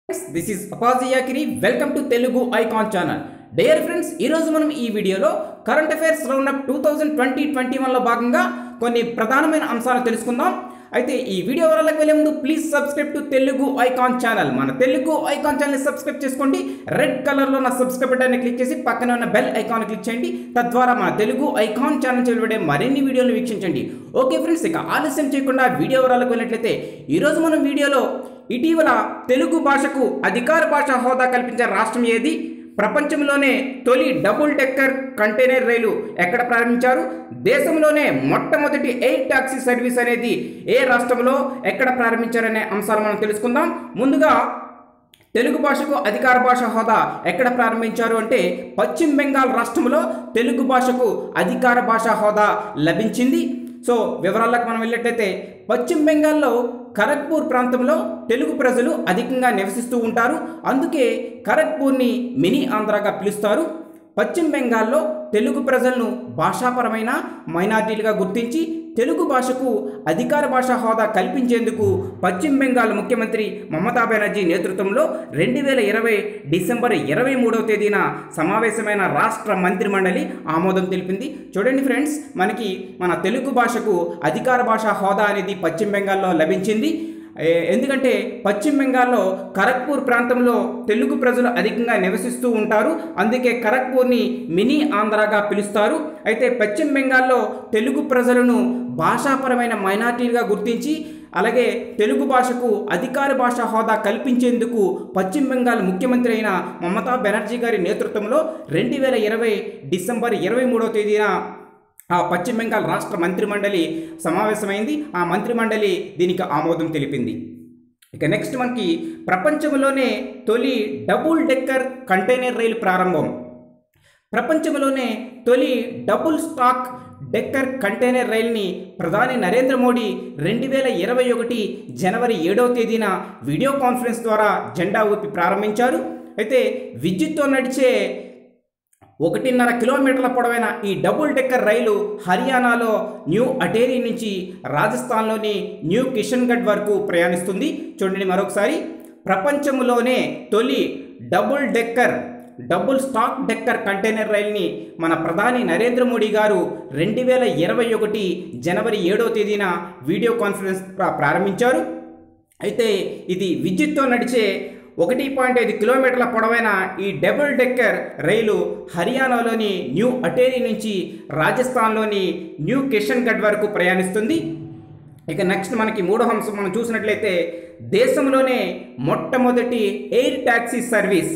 this is అపాజియాకిరి welcome to Telugu icon channel dear friends ఈరోజు మనం ఈ వీడియోలో current affairs round up two thousand twenty twenty వన్లో భాగంగా కొన్ని ప్రధానమైన అంశాలు తెలుసుకుందాం అయితే ఈ వీడియో వరకు వెళ్ళే ముందు please subscribe to Telugu icon channel మన తెలుగు ఐకాన్ ఛానల్ సబ్స్క్రైబ్ చేసుకోండి రెడ్ కలర్లో ఉన్న సబ్స్క్రైబ్ బటన్ని క్లిక్ చేసి పక్కన ఉన్న బెల్ ఐకాన్ క్లిక్ చేయండి తద్వారా మన తెలుగు ఐకాన్ ఛానల్ చెల్లిబడే మరిన్ని వీడియోలు వీక్షించండి ఓకే ఫ్రెండ్స్ ఇక ఆలస్యం చేయకుండా వీడియో వివరాలకు వెళ్ళినట్లయితే ఈరోజు మనం వీడియోలో ఇటీవల తెలుగు భాషకు అధికార భాష హోదా కల్పించే రాష్ట్రం ఏది ప్రపంచంలోనే తొలి డబుల్ డెక్కర్ కంటైనర్ రైలు ఎక్కడ ప్రారంభించారు దేశంలోనే మొట్టమొదటి ఎయిర్ టాక్సీ సర్వీస్ అనేది ఏ రాష్ట్రంలో ఎక్కడ ప్రారంభించారనే అంశాలు మనం తెలుసుకుందాం ముందుగా తెలుగు భాషకు అధికార భాష హోదా ఎక్కడ ప్రారంభించారు అంటే పశ్చిమ బెంగాల్ రాష్ట్రంలో తెలుగు భాషకు అధికార భాష హోదా లభించింది సో వివరాలకు మనం వెళ్ళినట్టయితే పశ్చిమ బెంగాల్లో ఖరగ్పూర్ ప్రాంతంలో తెలుగు ప్రజలు అధికంగా నివసిస్తూ ఉంటారు అందుకే ఖరగ్పూర్ని మినీ ఆంధ్రాగా పిలుస్తారు పశ్చిమ బెంగాల్లో తెలుగు ప్రజలను భాషాపరమైన మైనార్టీలుగా గుర్తించి తెలుగు భాషకు అధికార భాషా హోదా కల్పించేందుకు పశ్చిమ బెంగాల్ ముఖ్యమంత్రి మమతా బెనర్జీ నేతృత్వంలో రెండు వేల ఇరవై డిసెంబర్ ఇరవై మూడవ తేదీన సమావేశమైన రాష్ట్ర మంత్రిమండలి ఆమోదం తెలిపింది చూడండి ఫ్రెండ్స్ మనకి మన తెలుగు భాషకు అధికార భాషా హోదా అనేది పశ్చిమ బెంగాల్లో లభించింది ఏ- ఎందుకంటే పశ్చిమ బెంగాల్లో ఖరగ్పూర్ ప్రాంతంలో తెలుగు ప్రజలు అధికంగా నివసిస్తూ ఉంటారు అందుకే ఖరగ్పూర్ని మినీ ఆంధ్రాగా పిలుస్తారు అయితే పశ్చిమ బెంగాల్లో తెలుగు ప్రజలను భాషాపరమైన మైనార్టీలుగా గుర్తించి అలాగే తెలుగు భాషకు అధికార భాషా హోదా కల్పించేందుకు పశ్చిమ బెంగాల్ ముఖ్యమంత్రి అయిన మమతా బెనర్జీ గారి నేతృత్వంలో రెండు వేల ఇరవై డిసెంబర్ ఇరవై మూడవ తేదీన ఆ పశ్చిమ బెంగాల్ రాష్ట్ర మంత్రిమండలి సమావేశమైంది ఆ మంత్రిమండలి దీనికి ఆమోదం తెలిపింది ఇక నెక్స్ట్ మనకి ప్రపంచంలోనే తొలి డబుల్ డెక్కర్ కంటైనర్ రైలు ప్రారంభం ప్రపంచంలోనే తొలి డబుల్ స్టాక్ డెక్కర్ కంటైనర్ రైల్ని ప్రధాని నరేంద్ర మోడీ రెండు వేల ఇరవై ఒకటి జనవరి ఏడవ తేదీన వీడియో కాన్ఫరెన్స్ ద్వారా జెండా ఊపి ప్రారంభించారు అయితే విద్యుత్తో నడిచే ఒకటిన్నర కిలోమీటర్ల పొడవైన ఈ డబుల్ డెక్కర్ రైలు హర్యానాలో న్యూ అటేరీ నుంచి రాజస్థాన్లోని న్యూ కిషన్గఢ్ వరకు ప్రయాణిస్తుంది చూడండి మరొకసారి ప్రపంచంలోనే తొలి double decker double stack decker container రైల్ని మన ప్రధాని నరేంద్ర మోడీ గారు రెండు వేల ఇరవై ఒకటి జనవరి ఏడవ తేదీన వీడియో కాన్ఫరెన్స్ ప్రా- ప్రారంభించారు అయితే ఇది విద్యుత్తో నడిచే ఒకటి పాయింట్ ఐదు కిలోమీటర్ల పొడవైన ఈ డబుల్ డెక్కర్ రైలు హర్యానాలోని న్యూ అటేరీ నుంచి రాజస్థాన్లోని న్యూ కిషన్గఢ్ వరకు ప్రయాణిస్తుంది ఇక నెక్స్ట్ మనకి మూడో అంశం మనం చూసినట్లయితే దేశంలోనే మొట్టమొదటి ఎయిర్ టాక్సీ సర్వీస్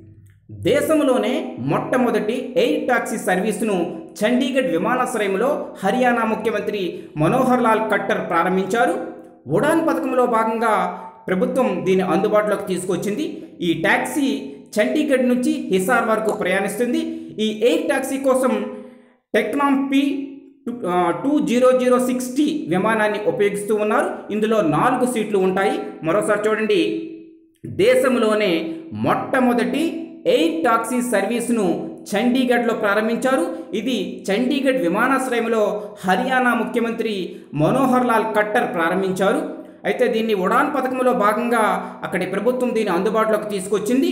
దేశంలోనే మొట్టమొదటి ఎయిర్ టాక్సీ సర్వీసును చండీగఢ్ విమానాశ్రయంలో హర్యానా ముఖ్యమంత్రి మనోహర్ లాల్ ఖట్టర్ ప్రారంభించారు ఉడాన్ పథకంలో భాగంగా ప్రభుత్వం దీన్ని అందుబాటులోకి తీసుకొచ్చింది ఈ టాక్సీ చండీగఢ్ నుంచి హిసార్ వరకు ప్రయాణిస్తుంది ఈ ఎయిర్ టాక్సీ కోసం Tecnam P two zero zero six T విమానాన్ని ఉపయోగిస్తూ ఉన్నారు ఇందులో నాలుగు సీట్లు ఉంటాయి మరోసారి చూడండి దేశంలోనే మొట్టమొదటి ఎయిర్ టాక్సీ సర్వీస్ను చండీగఢ్లో ప్రారంభించారు ఇది చండీగఢ్ విమానాశ్రయంలో హర్యానా ముఖ్యమంత్రి మనోహర్ లాల్ ఖట్టర్ ప్రారంభించారు అయితే దీన్ని ఉడాన్ పథకంలో భాగంగా అక్కడి ప్రభుత్వం దీన్ని అందుబాటులోకి తీసుకొచ్చింది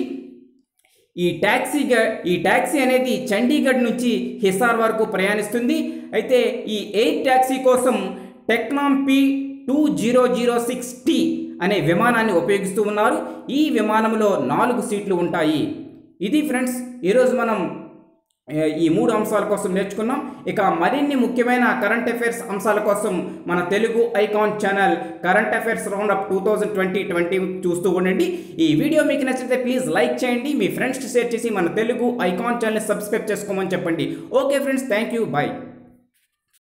ఈ ట్యాక్సీ గ- ఈ ట్యాక్సీ అనేది చండీగఢ్ నుంచి హిసార్ వరకు ప్రయాణిస్తుంది అయితే ఈ ఎయిర్ ట్యాక్సీ కోసం Tecnam P two zero zero six T అనే విమానాన్ని ఉపయోగిస్తూ ఉన్నారు ఈ విమానంలో నాలుగు సీట్లు ఉంటాయి ఇది ఫ్రెండ్స్ ఈరోజు మనం ఏ, ఈ మూడు అంశాల కోసం నేర్చుకున్నాం ఇక మరిన్ని ముఖ్యమైన కరెంట్ అఫైర్స్ అంశాల కోసం మన Telugu icon channel current affairs round up two thousand twenty twenty చూస్తూ ఉండండి ఈ వీడియో మీకు నచ్చితే ప్లీజ్ లైక్ చేయండి మీ ఫ్రెండ్స్కి షేర్ చేసి మన తెలుగు ఐకాన్ ఛానల్ సబ్స్క్రైబ్ చేసుకోమని చెప్పండి okay friends thank you bye